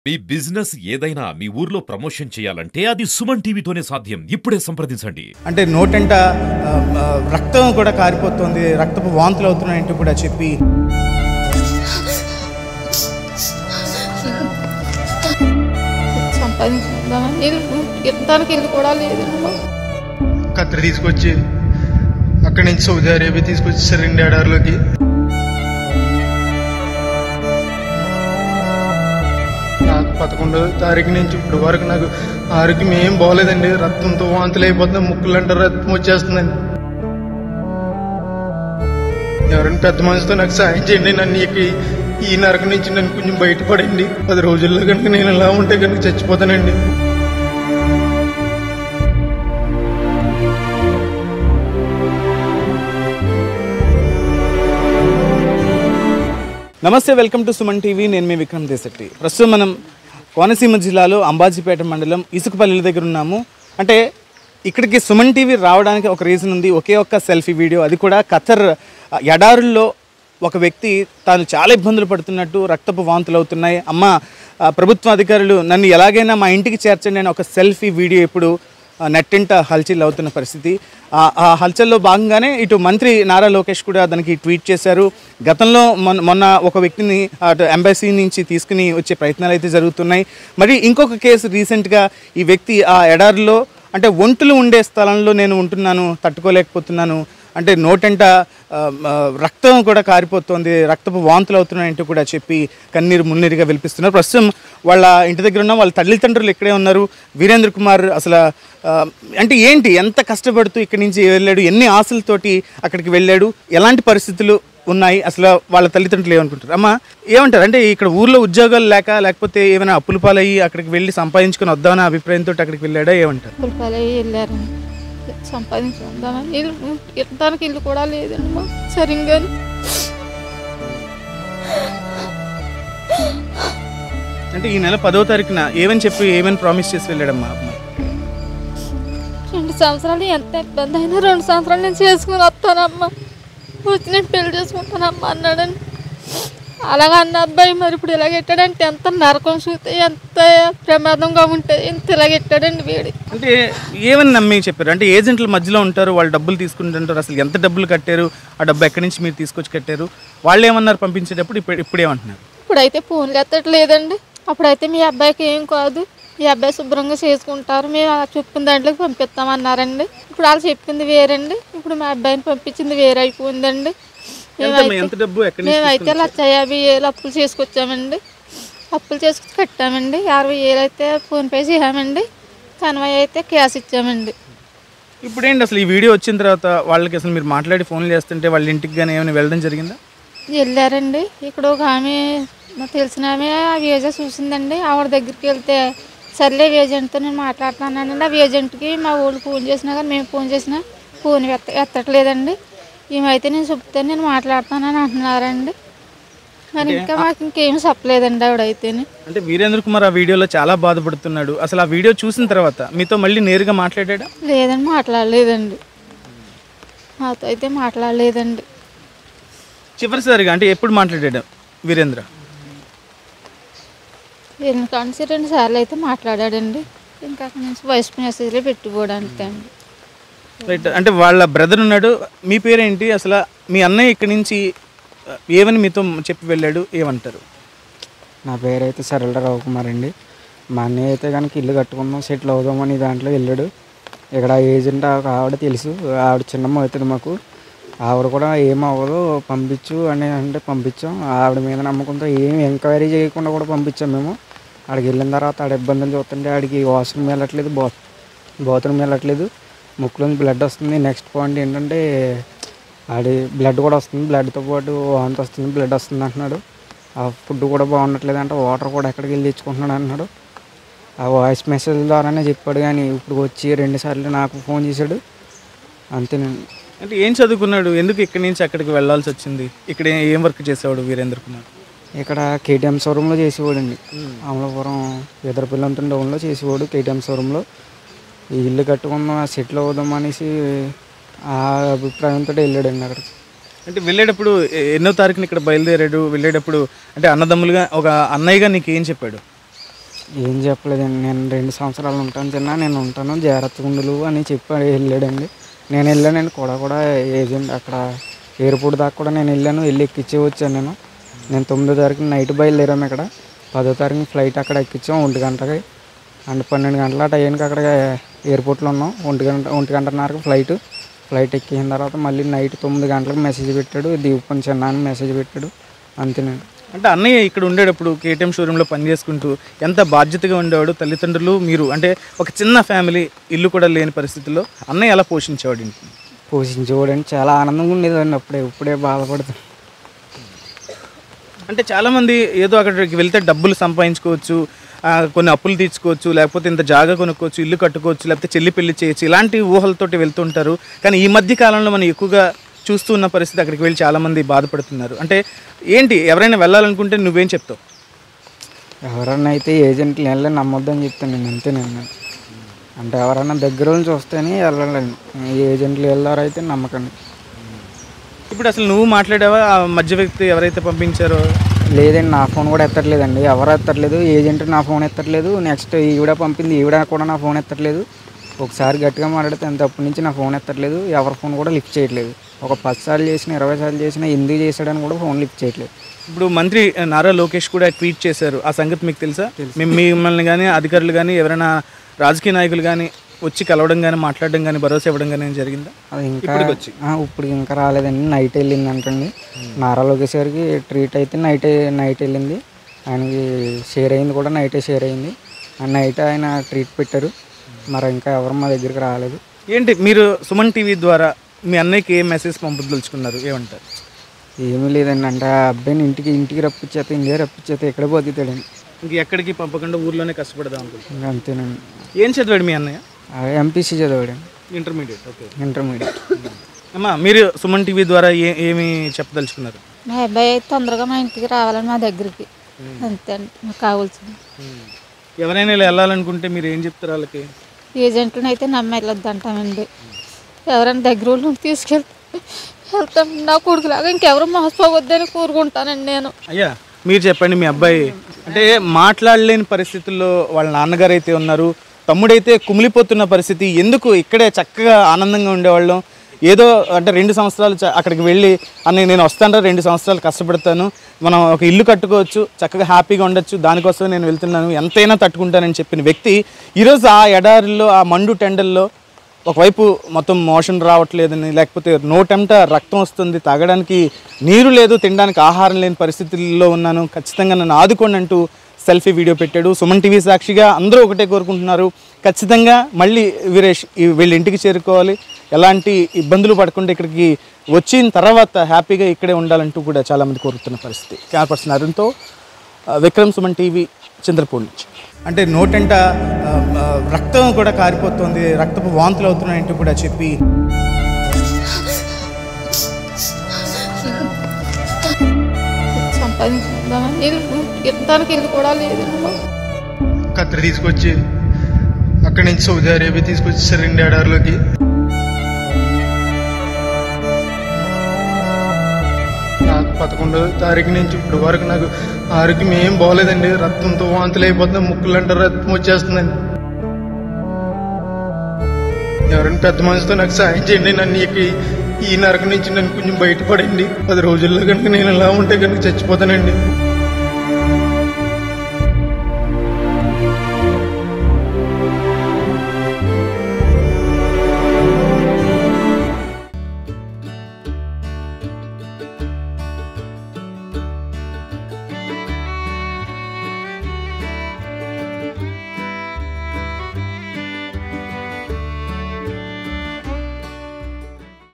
మీ business ఏదైనా మీ ఊర్లో promotion చేయాలంటే అది సుమన్ టీవీతోనే సాధ్యం ఇప్పుడే సంప్రదించండి అంటే నోటంట ఆ, ఆ, రక్తం కూడా కారిపోతుంది రక్తపు వాంతులు అవుతున్నాయంటూ కూడా చెప్పి సంపాదించుకుందామని ఇల్లు ఇవ్వడానికి ఇల్లు కూడా లేదు ఖత్తర్ తీసుకొచ్చి అక్కడి నుంచి సౌదీ అరేబియా తీసుకొచ్చేసారు రెండు ఏడాదిలోకి నాకు పదకొండో తారీఖు నుంచి ఇప్పుడు వరకు నాకు ఆరోగ్యం ఏం బాగోలేదండి రక్తంతో వాంతులు అయిపోతుంది ముక్కులు అంటే రక్తం వచ్చేస్తుందండి ఎవరైనా పెద్ద మనసుతో నాకు సాయం చేయండి నన్ను ఈ- ఈ నరకం నుంచి నన్ను కొంచెం బయటపడండి పది రోజుల్లో కనుక నేను ఇలా ఉంటే కనుక చచ్చిపోతానండి నమస్తే వెల్కమ్ టు సుమన్ టీవీ నేను మీ విక్రమ్ దేశెట్టి ప్రస్తుతం మనం కోనసీమ జిల్లాలో అంబాజీపేట మండలం ఇసుకపల్లి దగ్గర ఉన్నాము అంటే ఇక్కడికి సుమన్ టీవీ రావడానికి ఒక రీజన్ ఉంది ఒకే ఒక్క సెల్ఫీ వీడియో అది కూడా ఖతర్ ఆ, ఎడారుల్లో ఒక వ్యక్తి తాను చాలా ఇబ్బందులు పడుతున్నట్టు రక్తపు వాంతులు అవుతున్నాయి అమ్మ ఆ, ప్రభుత్వ అధికారులు నన్ను ఎలాగైనా మా ఇంటికి చేర్చండి అని ఒక సెల్ఫీ వీడియో ఇప్పుడు ఆ, నెట్టింట హల్చల్ అవుతున్న పరిస్థితి ఆ ఆ హల్చల్లో భాగంగానే ఇటు మంత్రి నారా లోకేష్ కూడా దానికి ట్వీట్ చేశారు గతంలో మొన్న మొన్న ఒక వ్యక్తిని అటు ఎంబసీ నుంచి తీసుకుని వచ్చే ప్రయత్నాలు అయితే జరుగుతున్నాయి మరి ఇంకొక కేసు రీసెంట్గా ఈ వ్యక్తి ఆ ఎడారిలో అంటే ఒంటులు ఉండే స్థలంలో నేను ఉంటున్నాను తట్టుకోలేకపోతున్నాను అంటే నోటంట ఆ, ఆ, రక్తం కూడా కారిపోతుంది రక్తపు వాంతులు అవుతున్నాయంటూ కూడా చెప్పి కన్నీరు మున్నీరుగా వెలిపిస్తున్నారు ప్రస్తుతం వాళ్ళ ఇంటి దగ్గర ఉన్న వాళ్ళ తల్లిదండ్రులు ఇక్కడే ఉన్నారు వీరేంద్ర కుమార్ అసలు ఆ, అంటే ఏంటి ఎంత కష్టపడుతూ ఇక్కడి నుంచి వెళ్ళాడు ఎన్ని ఆశలతోటి అక్కడికి వెళ్ళాడు ఎలాంటి పరిస్థితులు ఉన్నాయి అసలు వాళ్ళ తల్లిదండ్రులు ఏమనుకుంటారు అమ్మ ఏమంటారు అంటే ఇక్కడ ఊర్లో ఉద్యోగాలు లేక లేకపోతే ఏమైనా అప్పుల పాలయ్యి అక్కడికి వెళ్ళి సంపాదించుకొని వద్దామనే అభిప్రాయంతో అక్కడికి వెళ్ళాడా ఏమంటారు పులిపాలయ్యి వెళ్ళారు సంపాదించుకుందామని ఇల్లు ఇవ్వడానికి ఇల్లు కూడా లేదండి మాకు సరిగ్గా అంటే ఈ నెల పదో తారీఖున ఏమని చెప్పి ఏమని ప్రామిస్ చేసి వెళ్ళాడమ్మా అమ్మాయి రెండు సంవత్సరాలు ఎంత ఇబ్బంది అయినా రెండు సంవత్సరాలు నేను చేసుకుని వస్తానమ్మా వచ్చి నేను పెళ్లి చేసుకుంటానమ్మా అన్నాడండి అలాగ అన్న అబ్బాయి మరి ఇప్పుడు ఇలాగెట్టాడంటే ఎంత నరకం చూస్తే ఎంత ప్రమాదంగా ఉంటే ఇంత ఇలాగెట్టాడండి వీడి అంటే ఏమని నమ్మి చెప్పారు అంటే ఏజెంట్ల మధ్యలో ఉంటారు వాళ్ళు డబ్బులు తీసుకుంటుంటారు అసలు ఎంత డబ్బులు కట్టారు ఆ డబ్బు ఎక్కడి నుంచి మీరు తీసుకొచ్చి కట్టారు వాళ్ళు ఏమన్నారు పంపించేటప్పుడు ఇప్పుడు ఇప్పుడు ఏమంటున్నారు ఇప్పుడైతే ఫోన్లు ఎత్తట్లేదండి అప్పుడైతే మీ అబ్బాయికి ఏం కాదు మీ అబ్బాయి శుభ్రంగా చేసుకుంటారు మేము అలా చెప్పిన దాంట్లోకి పంపిస్తామన్నారండి ఇప్పుడు వాళ్ళు చెప్పింది వేరండి ఇప్పుడు మా అబ్బాయిని పంపించింది వేరే అయిపోయిందండి ఎంత మేమైతే ఎంత డబ్బు ఎక్కడి నుంచి మేమైతే లక్ష యాభై వేలు అప్పులు చేసుకొచ్చామండి అప్పులు చేసుకొచ్చి కట్టామండి యాభై వేలు అయితే ఫోన్పే చేసామండి కన్వై అయితే క్యాష్ ఇచ్చామండి ఇప్పుడు ఏంటి అసలు ఈ వీడియో వచ్చిన తర్వాత వాళ్ళకి అసలు మీరు మాట్లాడి ఫోన్లు చేస్తుంటే వాళ్ళ ఇంటికి కానీ ఏమైనా వెళ్ళడం జరిగిందా వెళ్ళారండి ఇక్కడ ఒక ఆమె నాకు తెలిసిన ఆమె ఆ ఏజెంట్ చూసిందండి ఆవిడ దగ్గరికి వెళ్తే సర్లే ఏజెంట్తో నేను మాట్లాడుతున్నానండి ఆ ఏజెంట్కి మా ఊళ్ళు ఫోన్ చేసినా కానీ మేము ఫోన్ చేసినా ఫోన్ ఎత్త ఎత్తట్లేదండి ఈమెయితే నేను చెప్తే నేను మాట్లాడుతానని అంటున్నారండి మరి ఇంకా మాకు ఇంకేం చెప్పలేదండి ఆవిడైతేనే అంటే వీరేంద్ర కుమార్ ఆ వీడియోలో చాలా బాధపడుతున్నాడు అసలు ఆ వీడియో చూసిన తర్వాత మీతో మళ్ళీ నేరుగా మాట్లాడాడా లేదండి మాట్లాడలేదండి మాతో అయితే మాట్లాడలేదండి చివరిసారిగా అంటే ఎప్పుడు మాట్లాడాడు వీరేంద్ర వెళ్ళిన కానిసి రెండు సార్లు అయితే మాట్లాడాడండి ఇంకా అక్కడి నుంచి వాయిస్ మెసేజ్లో పెట్టుకోవడానికి అండి రైట్ అంటే వాళ్ళ బ్రదర్ ఉన్నాడు మీ పేరేంటి అసలు మీ అన్నయ్య ఇక్కడి నుంచి ఆ, ఏమని మీతో చెప్పి వెళ్ళాడు ఏమంటారు నా పేరు అయితే సరళ రవికుమార్ అండి మా అన్నయ్య అయితే కనుక ఇల్లు కట్టుకుందాం సెటిల్ అవుదామని దాంట్లో వెళ్ళాడు ఇక్కడ ఏజెంట్ ఒక ఆవిడ తెలుసు ఆవిడ చిన్నమ్మ అవుతుంది మాకు ఆవిడ కూడా ఏం అవ్వదు పంపించు అని అంటే పంపించాం ఆవిడ మీద నమ్మకంతో ఏం ఎంక్వైరీ చేయకుండా కూడా పంపించాం మేము ఆడికి వెళ్ళిన తర్వాత ఆడ ఇబ్బందులు చూస్తుంటే ఆడికి వాష్రూమ్ వెళ్ళట్లేదు బా బాత్రూమ్ వెళ్ళట్లేదు ముక్కులోంచి బ్లడ్ వస్తుంది నెక్స్ట్ పాయింట్ ఏంటంటే ఆడి బ్లడ్ కూడా వస్తుంది బ్లడ్తో పాటు వాంతి వస్తుంది బ్లడ్ వస్తుంది అంటున్నాడు ఆ ఫుడ్ కూడా బాగుండట్లేదు అంటే వాటర్ కూడా ఎక్కడికి వెళ్ళి తెచ్చుకుంటున్నాడు అంటున్నాడు ఆ వాయిస్ మెసేజ్ ద్వారానే చెప్పాడు కానీ ఇప్పుడు వచ్చి రెండుసార్లు నాకు ఫోన్ చేశాడు అంతేనండి అంటే ఏం చదువుకున్నాడు ఎందుకు ఇక్కడి నుంచి అక్కడికి వెళ్ళాల్సి వచ్చింది ఇక్కడ ఏం వర్క్ చేసేవాడు వీరేంద్ర కుమార్ ఇక్కడ కేటీఎం షోరూంలో చేసేవాడండి అమలాపురం ఎదురపిల్లంతం డౌన్లో చేసేవాడు కేటీఎం షోరూంలో ఈ ఇల్లు కట్టుకుందాం సెటిల్ అవుదాం అనేసి ఆ అభిప్రాయంతో వెళ్ళాడండి అక్కడికి అంటే వెళ్ళేటప్పుడు ఎ- ఎన్నో తారీఖున ఇక్కడ బయలుదేరాడు వెళ్ళేటప్పుడు అంటే అన్నదమ్ములుగా ఒక అన్నయ్యగా నీకు ఏం చెప్పాడు ఏం చెప్పలేదండి నేను రెండు సంవత్సరాలు ఉంటాను చిన్న నేను ఉంటాను జాగ్రత్తగా ఉండులు అని చెప్పి వెళ్ళాడండి నేను వెళ్ళానండి కూడా కూడా ఏజెంట్ అక్కడ ఎయిర్పోర్ట్ దాకా కూడా నేను వెళ్ళాను వెళ్ళి ఎక్కించే వచ్చాను నేను నేను తొమ్మిదో తారీఖు నైట్ బయలుదేరాము ఇక్కడ పదో తారీఖు ఫ్లైట్ అక్కడ ఎక్కించాం ఒంటి గంటకి అండ్ పన్నెండు గంటల టైంకి అక్కడ ఎయిర్పోర్ట్లో ఉన్నాం ఒంటి గంట ఒంటి గంటన్నరకు ఫ్లైట్ ఫ్లైట్ ఎక్కిన తర్వాత మళ్ళీ నైట్ తొమ్మిది గంటలకు మెసేజ్ పెట్టాడు దీపం చిన్న అని మెసేజ్ పెట్టాడు అంతేనండి అంటే అన్నయ్య ఇక్కడ ఉండేటప్పుడు కేటీఎం షోరూంలో పనిచేసుకుంటూ ఎంత బాధ్యతగా ఉండేవాడు తల్లిదండ్రులు మీరు అంటే ఒక చిన్న ఫ్యామిలీ ఇల్లు కూడా లేని పరిస్థితుల్లో అన్నయ్య ఎలా పోషించేవాడు ఇంటిని పోషించేవాడండి చాలా ఆనందంగా ఉండేదండి అప్పుడే ఇప్పుడే బాధపడుతుంది అంటే చాలామంది ఏదో అక్కడికి వెళ్తే డబ్బులు సంపాదించుకోవచ్చు ఆ, కొన్ని అప్పులు తీర్చుకోవచ్చు లేకపోతే ఇంత జాగా కొనుక్కోవచ్చు ఇల్లు కట్టుకోవచ్చు లేకపోతే చెల్లి పెళ్లి చేయొచ్చు ఇలాంటి ఊహలతోటి వెళ్తుంటారు కానీ ఈ మధ్య కాలంలో మనం ఎక్కువగా చూస్తూ ఉన్న పరిస్థితి అక్కడికి వెళ్ళి చాలామంది బాధపడుతున్నారు అంటే ఏంటి ఎవరైనా వెళ్ళాలనుకుంటే నువ్వేం చెప్తావు ఎవరన్నా అయితే ఏజెంట్లు వెళ్ళి నమ్మొద్దని చెప్తాను నేను అంతేనండి అంటే ఎవరన్నా దగ్గర నుంచి వస్తేనే వెళ్ళాలండి ఈ ఏజెంట్లు వెళ్ళారు అయితే నమ్మకండి ఇప్పుడు అసలు నువ్వు మాట్లాడావా ఆ మధ్య వ్యక్తి ఎవరైతే పంపించారో లేదండి నా ఫోన్ కూడా ఎత్తట్లేదండి ఎవరు ఎత్తట్లేదు ఏజెంట్ నా ఫోన్ ఎత్తట్లేదు నెక్స్ట్ ఈవిడ పంపింది ఈవిడ కూడా నా ఫోన్ ఎత్తట్లేదు ఒకసారి గట్టిగా మాట్లాడితే అంత అప్పటి నుంచి నా ఫోన్ ఎత్తట్లేదు ఎవరి ఫోన్ కూడా లిఫ్ట్ చేయట్లేదు ఒక పది సార్లు చేసిన ఇరవై సార్లు చేసినా ఎందుకు చేశాడని కూడా ఫోన్ లిఫ్ట్ చేయట్లేదు ఇప్పుడు మంత్రి నారా లోకేష్ కూడా ట్వీట్ చేశారు ఆ సంగతి మీకు తెలుసా మేము మిమ్మల్ని కానీ అధికారులు కానీ ఎవరైనా రాజకీయ నాయకులు కానీ వచ్చి కలవడం కానీ మాట్లాడడం కానీ భరోసా ఇవ్వడం కానీ ఏం జరిగిందా అది ఇంకా ఇప్పటికి వచ్చి? ఆ, ఇప్పుడు ఇంకా రాలేదండి నైట్ వెళ్ళింది అంటండి నారా లోకేష్ గారికి ట్రీట్ అయితే నైట్ నైట్ వెళ్ళింది ఆయనకి షేర్ అయింది కూడా నైటే షేర్ అయింది ఆ నైట్ ఆయన ట్రీట్ పెట్టారు మరి ఇంకా ఎవరు మా దగ్గరికి రాలేదు ఏంటి మీరు సుమన్ టీవీ ద్వారా మీ అన్నయ్యకి ఏ మెసేజ్ పంపదలుచుకున్నారు ఏమంటారు ఏమీ లేదండి అంటే ఆ అబ్బాయిని ఇంటికి ఇంటికి రప్పించేస్తే ఇండియా రప్పించేస్తే ఎక్కడ బతుకుతాడండి ఇంక ఎక్కడికి పంపకుండా ఊర్లోనే కష్టపడదాం అనుకుంటున్నాను ఇంకా అంతేనండి ఏం చదివాడు మీ అన్నయ్య ఎంపీసీ చదివాడండి ఇంటర్మీడియట్ ఓకే ఇంటర్మీడియట్ అమ్మా మీరు సుమన్ టీవీ ద్వారా ఏ ఏమి చెప్పదలుచుకున్నారు మా అబ్బాయి అయితే తొందరగా మా ఇంటికి రావాలని మా దగ్గరికి అంతే అండి మాకు కావాల్సింది ఎవరైనా ఇలా వెళ్ళాలనుకుంటే మీరు ఏం చెప్తారు వాళ్ళకి ఏజెంట్లను అయితే నమ్మి వెళ్ళొద్దు అంటామండి ఎవరైనా దగ్గర వాళ్ళు తీసుకెళ్తే వెళ్తాం నా కొడుకులాగా ఇంకెవరు మోసపోవద్దని కోరుకుంటానండి నేను అయ్యా మీరు చెప్పండి మీ అబ్బాయి అంటే మాట్లాడలేని పరిస్థితుల్లో వాళ్ళ నాన్నగారు అయితే ఉన్నారు తమ్ముడైతే కుమిలిపోతున్న పరిస్థితి ఎందుకు ఇక్కడే చక్కగా ఆనందంగా ఉండేవాళ్ళం ఏదో అంటే రెండు సంవత్సరాలు చ- అక్కడికి వెళ్ళి అని నేను వస్తాను రెండు సంవత్సరాలు కష్టపడతాను మనం ఒక ఇల్లు కట్టుకోవచ్చు చక్కగా హ్యాపీగా ఉండొచ్చు దానికోసమే నేను వెళ్తున్నాను ఎంతైనా తట్టుకుంటానని చెప్పిన వ్యక్తి ఈరోజు ఆ ఎడారిలో ఆ మండు టెండల్లో ఒకవైపు మొత్తం మోషన్ రావట్లేదని లేకపోతే నోటంట రక్తం వస్తుంది తాగడానికి నీరు లేదు తినడానికి ఆహారం లేని పరిస్థితుల్లో ఉన్నాను ఖచ్చితంగా నన్ను ఆదుకోండి అంటూ సెల్ఫీ వీడియో పెట్టాడు సుమన్ టీవీ సాక్షిగా అందరూ ఒకటే కోరుకుంటున్నారు ఖచ్చితంగా మళ్ళీ వీరేష్ ఈ వీళ్ళ ఇంటికి చేరుకోవాలి ఎలాంటి ఇబ్బందులు పడకుండా ఇక్కడికి వచ్చిన తర్వాత హ్యాపీగా ఇక్కడే ఉండాలంటూ కూడా చాలామంది కోరుతున్న పరిస్థితి కెమెరా పర్సన్ అరుణ్తో ఆ, విక్రమ్ సుమన్ టీవీ చంద్రపూర్ నుంచి అంటే నోటంట ఆ, ఆ, రక్తం కూడా కారిపోతుంది రక్తపు వాంతులు అవుతున్నాయంటూ కూడా చెప్పి సంపాదించుకుందామని ఇల్లు ఇవ్వడానికి ఇల్లు కూడా లేదు కత్తిరి తీసుకొచ్చి అక్కడి నుంచి సౌదీ అరేబియా తీసుకొచ్చేసారు రెండు ఎడారిలోకి నాకు పదకొండో తారీఖు నుంచి ఇప్పుడు వరకు నాకు ఆరోగ్యం ఏం బాగోలేదండి రక్తంతో వాంతులు అయిపోతుంది ముక్కులంటే రక్తం వచ్చేస్తుందండి ఎవరైనా పెద్ద మనసుతో నాకు సాయం చేయండి నన్ను ఈ- ఈ నరకం నుంచి నన్ను కొంచెం బయటపడండి పది రోజుల్లో కనుక నేను ఇలా ఉంటే కనుక చచ్చిపోతానండి